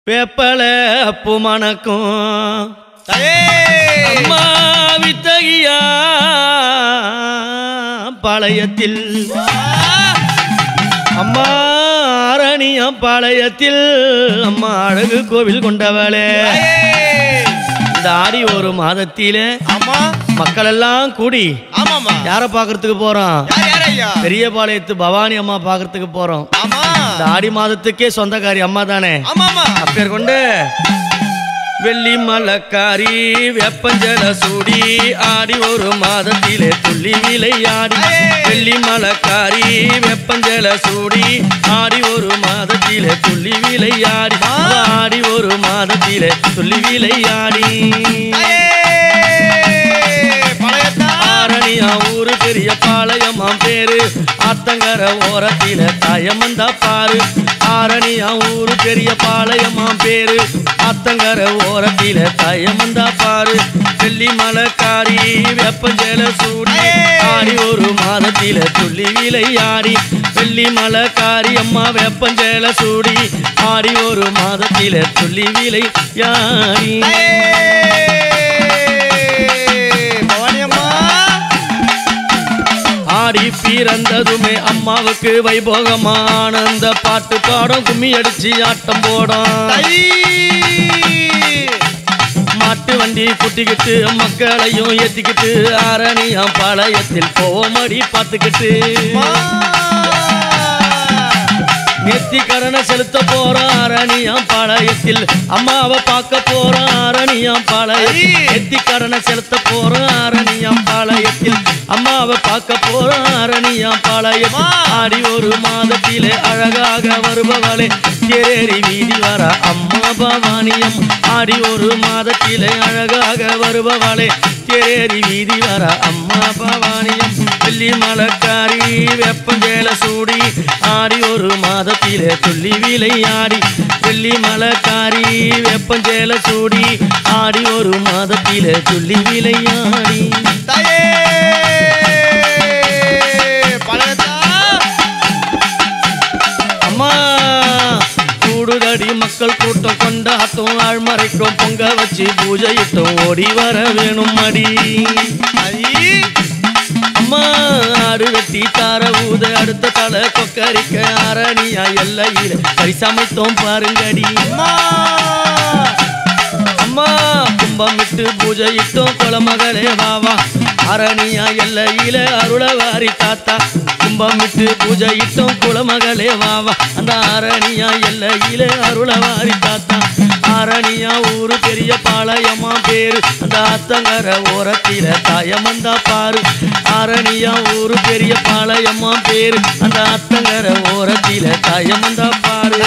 வேப்பல அப்பு மணக்கும் அம்மா வித்தகியா பாளையத்தில் அம்மா அரணியம் பாளையத்தில் அம்மா அழகு கோவில் கொண்டவளே இந்த ஆடி ஒரு மாதத்திலே ஆமா மக்கள் எல்லாம் கூடி ஆமாமா யார பாக்குறதுக்கு போறோம் யார் யார் ஐயா பெரியபாளையத்து பவானி அம்மா பாக்குறதுக்கு போறோம் ஆமா இந்த ஆடி மாதத்துக்கே சொந்தக்காரி அம்மா தானே ஆமாமா அப்பேர் கொண்டு வெள்ளி மலக்காரி வெப்பஞ்சல சூடி ஆடி ஒரு மாதத்திலே துள்ளி விளையாடி வெள்ளி மலக்காரி வெப்பஞ்சல சூடி ஆடி ஒரு மாதத்திலே துள்ளி விளையாடி ஆடி ஒரு மாதத்திலே துள்ளி விளையாடி பழையத்தா ஆரணியா ஊரு பெரிய பாளையமாம் பேரு ஆத்தங்கர ஓரத்தில தாயமந்தா பாரு ஆரணியா ஊரு பெரிய பாளையமாம் பேரு ஆத்தங்கர ஓரத்தில தாயமந்தா பாரு வெள்ளி மலக்காரி வெப்பஞ்சல சூடி ஆடி ஒரு மாதத்தில துள்ளி விளையாடி வெள்ளி மலக்காரி அம்மா வெப்பஞ்சல சூடி ஆடி ஒரு மாதத்தில துள்ளி விளையாடி பவானி அம்மா ஆடி பிறந்ததுமே அம்மாவுக்கு வைபோகமா ஆனந்த பாட்டு பாடம் கும்மி அடிச்சு ஆட்டம் போடும் தை மாட்டு வண்டி குட்டிக்கிட்டு மக்களையும் ஏத்திக்கிட்டு ஆரணியாம் பாளையத்தில் போமடி பார்த்துக்கிட்டு நேத்தி கடனை செலுத்த போறோம் அரணியாம் பாளையத்தில் அம்மாவை பார்க்க போறோம் அரணியாம் பாளையம் நேத்தி கடனை செலுத்த போறோம் அரணியாம் பாளையத்தில் அம்மாவை பார்க்க போறோம் அரணியாம் பாளையம் ஆடி ஒரு மாதத்திலே அழகாக வருபவளே தேரேறி வீதி வர அம்மா பவானியம் ஆடி ஒரு மாதத்திலே அழகாக வருபவளே தேரேறி வீதி வர அம்மா பவானியம் வெள்ளி மலக்காரி வெப்பஞ்சேல சூடி ஆடி ஒரு மாதத்திலே துள்ளி விளையாடி வெள்ளி மலக்காரி வெப்பஞ்சேல சூடி ஆடி ஒரு மாதத்திலே துள்ளி விளையாடி தாயே பழையத்தா அம்மா கூடுதடி மக்கள் கூட்டம் கொண்டாட்டம் ஆழ்மறைக்கும் பொங்க வச்சு பூஜையிட்டும் ஓடி வர வேணும் அடி ஐ அம்மா ஆடு வெட்டி தார ஊத அடுத்த தலை கொக்கரிக்க அரணியா எல்லையில பரிசமைத்தோம் பாருங்கடி அம்மா அம்மா கும்பமிட்டு பூஜையிட்டோம் குலமகளே வாவா அரணியா எல்லையில அருளவாரி தாத்தா கும்பமிட்டு பூஜையிட்டோம் குலமகளே வாவா அந்த அரணியா எல்லையில அருளவாரி தாத்தா அரணியா ஊரு பெரிய பாளையமா பேரு அந்த அத்தங்கர ஓரத்தில தாயமந்தா பாரு அரணியா ஊரு பெரிய பாளையமா பேரு அந்த அத்தங்கர ஓரத்தில தாயமந்தா பாரு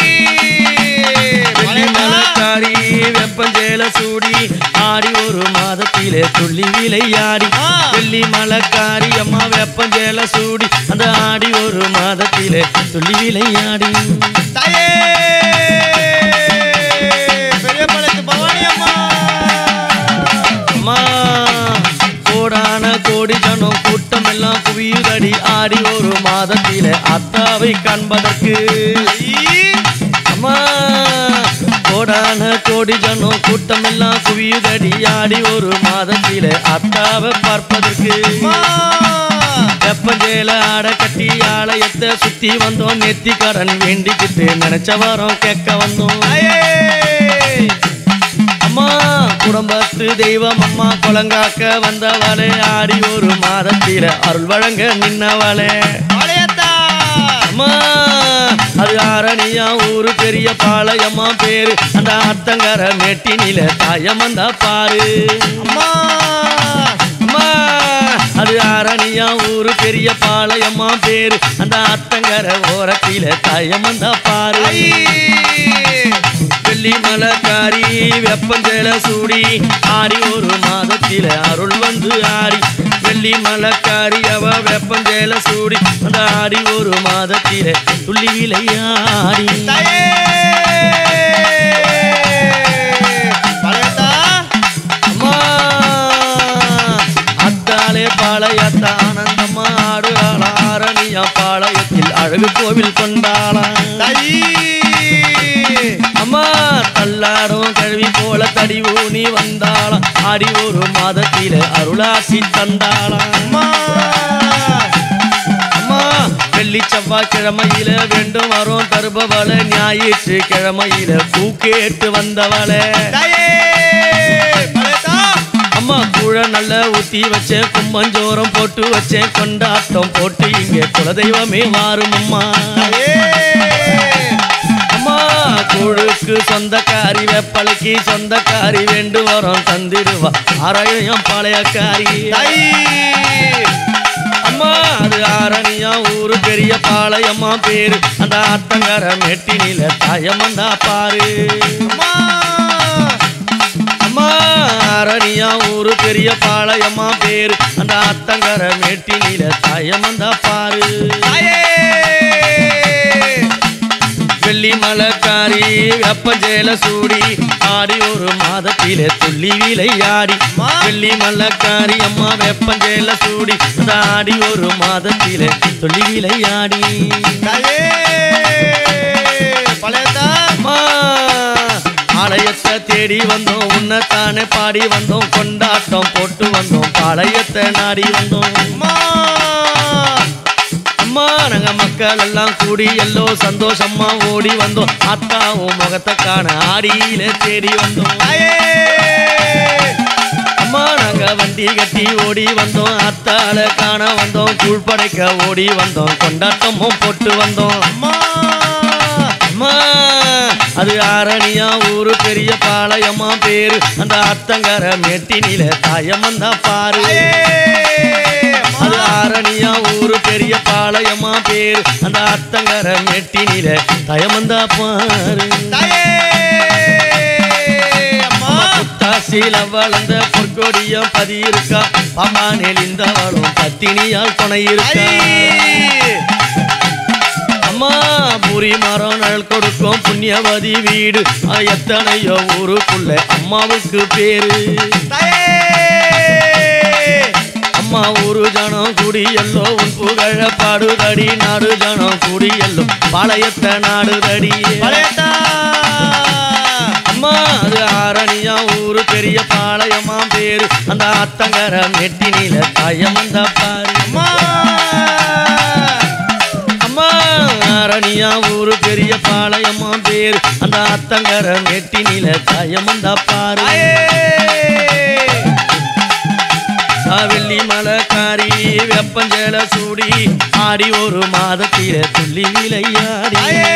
வெள்ளி மலக்காரி வெப்பஞ்சேல சூடி ஆடி ஒரு மாதத்திலே துள்ளி விளையாடி ஆ. வெள்ளி மலக்காரி அம்மா வெப்பஞ்சேல சூடி அந்த ஆடி ஒரு மாதத்திலே துள்ளி விளையாடி தாயே பெரிய பழையத்து பவானி அம்மா அம்மா கோடான கோடி ஜனம் கூட்டம் எல்லாம் குவியுதடி ஆடி ஒரு மாதத்திலே அத்தாவை காண்பதற்கு ஐ அம்மா கோடான கோடி ஜனம் கூட்டம் எல்லாம் குவியுதடி ஆடி ஒரு மாதத்திலே அத்தாவை பார்ப்பதற்கு அம்மா வெப்பஞ்சேல ஆட கட்டி ஆலயத்தை சுத்தி வந்தோம் நெத்தி கடன் வேண்டிக்கிட்டு நினைச்ச வாரம் கேட்க வந்தோம் தாயே அம்மா குடும்பத்து தெய்வம் அம்மா குளங்காக்க வந்தவளே ஆடி ஒரு மாதத்தில அருள் வழங்க நின்னவளே பழையத்தா அம்மா அது ஆரணியா ஊரு பெரிய பாளையம்மா பேரு அந்த அத்தங்கர மேட்டினில தாயமந்தா பாரு அம்மா அம்மா அது ஆரணியா ஊரு பெரிய பாளையம்மா பேரு அந்த அத்தங்கர ஓரத்தில தாயமந்தா பாரு ஐ வெள்ளி மலக்காரி வெப்பஞ்சல சூடி ஆடி ஒரு மாதத்தில அருள் வந்து ஆடி வெள்ளி மலக்காரி அவ வெப்பஞ்சேல சூடி அந்த ஆடி ஒரு மாதத்தில துள்ளி விளையாடி தாயே பழையத்தா அம்மா அத்தாலே பாளையத்த ஆனந்தம்மா ஆடுறாளா ஆரணியா பாளையத்தில் அழகு கோவில் கொண்டாளா தை அம்மா தள்ளாடும் கழுவி போல தடி ஊனி வந்தாளாம் ஆடி ஒரு மாதத்தில அருளாசி தந்தாளாம் அம்மா அம்மா வெள்ளி செவ்வாய் கிழமையில வேண்டும் வரும் தருபவள ஞாயிற்று கிழமையில பூ கேட்டு வந்தவளே தாயே பழையத்தா அம்மா கூழ நல்ல ஊத்தி வச்சேன் கும்பஞ்சோரம் போட்டு வச்சேன் கொண்டாட்டம் போட்டு இங்கே குலதெய்வமே மாறும் அம்மா தாயே அம்மா கூழுக்கு சொந்தக்காரி வெப்பலைக்கு சொந்தக்காரி வேண்டு வரோம் தந்திருவா ஆராயம் பழையக்காரி தாய் அம்மா அது ஆரணியா ஊரு பெரிய பாளையம்மா பேரு அந்த ஆத்தங்கர மெட்டினில தாயமந்தா பாரு அம்மா அம்மா ஆரணியா ஊரு பெரிய பாளையம்மா பேரு அந்த ஆத்தங்கர மெட்டினில தாயமந்தா பாரு தாயே வெள்ளி மலக்காரி வெப்பஞ்சேல சூடி ஆடி ஒரு மாதத்திலே துள்ளி விளையாடி அம்மா. வெள்ளி மலக்காரி அம்மா வெப்பஞ்சேல சூடி அந்த ஆடி ஒரு மாதத்திலே துள்ளி விளையாடி தாயே பழையத்தா அம்மா ஆலயத்தை தேடி வந்தோம் உன்னைத்தானே பாடி வந்தோம் கொண்டாட்டம் போட்டு வந்தோம் பாளையத்தை நாடி வந்தோம் அம்மா அம்மா நாங்க மக்கள் எல்லாம் கூடி எல்லோ சந்தோஷமா ஓடி வந்தோம் அத்தாவும் முகத்தை காண ஆடியில தேடி வந்தோம் தாயே அம்மா நாங்க வண்டி கட்டி ஓடி வந்தோம் அத்தால காண வந்தோம் கூழ் படைக்க ஓடி வந்தோம் கொண்டாட்டமும் போட்டு வந்தோம் அம்மா அம்மா அது ஆரணியா ஊரு பெரிய பாளையம்மா பேரு அந்த அத்தங்கர மெட்டினில தாயமந்தா பாரு தாயே அது அம்மா ஆரணியா ஊரு பெரிய பாளையம்மா பேரு அந்த அத்தங்கர மெட்டினில தயமந்தா பாரு தாயே அம்மா புத்தாசில வளர்ந்த பொற்கொடியம் பதி இருக்கா பாமா நெளிந்தவளும் பத்தினியால் துணை இருக்கா தாய் அம்மா பூரி மரம் நழல் கொடுக்கும் புண்ணியவதி வீடு அது எத்தனையோ ஊருக்குள்ள அம்மாவுக்கு பேரு தாயே அம்மா ஊரு ஜனம் குடி எல்லோ உன் புகழ பாடுதடி நாடு ஜனம் குடி எல்லோ பாளையத்த நாடுதடி பழையத்தா அம்மா அது ஆரணியா ஊரு பெரிய பாளையம்மா பேரு அந்த அத்தங்கர மெட்டினில தாயமந்த பாரு அம்மா அம்மா ஆரணியா ஊரு பெரிய பாளையம்மா பேரு அந்த அத்தங்கர மெட்டினில தாயமந்த பாரு தாயே வெள்ளி மலக்காரி வெப்பஞ்சல சூடி ஆடி ஒரு மாதத்தில துள்ளி விளையாடி தாயே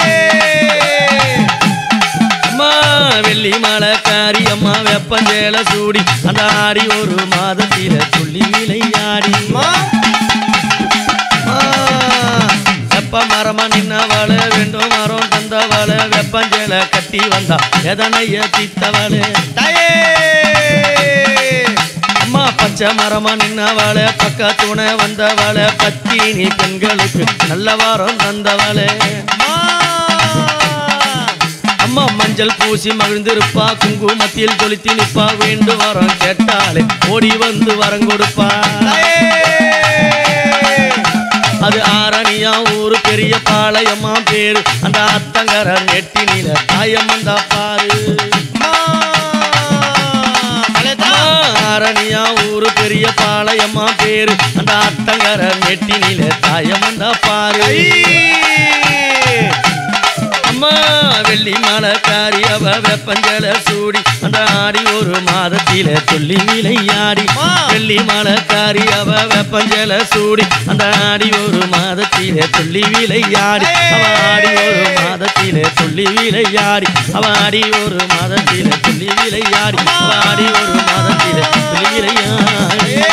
அம்மா வெள்ளி மலக்காரி அம்மா வெப்பஞ்சேல சூடி அந்த ஆடி ஒரு மாதத்தில துள்ளி விளையாடி அம்மா அம்மா, வெப்ப மரமா நின்னவள வேண்டும் மரம் தந்தவள வெப்பஞ்சேல கட்டி வந்தா எதனைய தித்தவளே தாயே அம்மா பச்சை மரமா நின்னவளே பக்க துணை வந்தவளே பத்தினி பெண்களுக்கு நல்ல வாரம் தந்தவளே அம்மா அம்மா மஞ்சள் பூசி மகிழ்ந்திருப்பா குங்குமத்தில் கொளுத்தி நிப்பா வேண்டு வரம் கேட்டாலே ஓடி வந்து வரம் கொடுப்பா தாயே அது ஆரணியா ஊரு பெரிய பாளையம்மா பேரு அந்த அத்தங்கர நெட்டினில தாயம்மந்தா பாரு அம்மா பழையத்தா அம்மா, ஆரணியா ஊரு பெரிய பாளையம்மா பேரு அந்த அத்தங்கர நெட்டினில தாயம்மந்தா பாரு அம்மா வெள்ளி மலக்காரி அவ வெப்பஞ்சல சூடி அந்த ஆடி ஒரு மாதத்தில துள்ளி விளையாடி அம்மா. வெள்ளி மலக்காரி அவ வெப்பஞ்சல சூடி அந்த ஆடி ஒரு மாதத்தில துள்ளி விளையாடி அவ ஆடி ஒரு மாதத்தில துள்ளி விளையாடி அவ ஆடி ஒரு மாதத்தில துள்ளி விளையாடி அவ ஆடி ஒரு மாதத்தில துள்ளி விளையாடி ஏ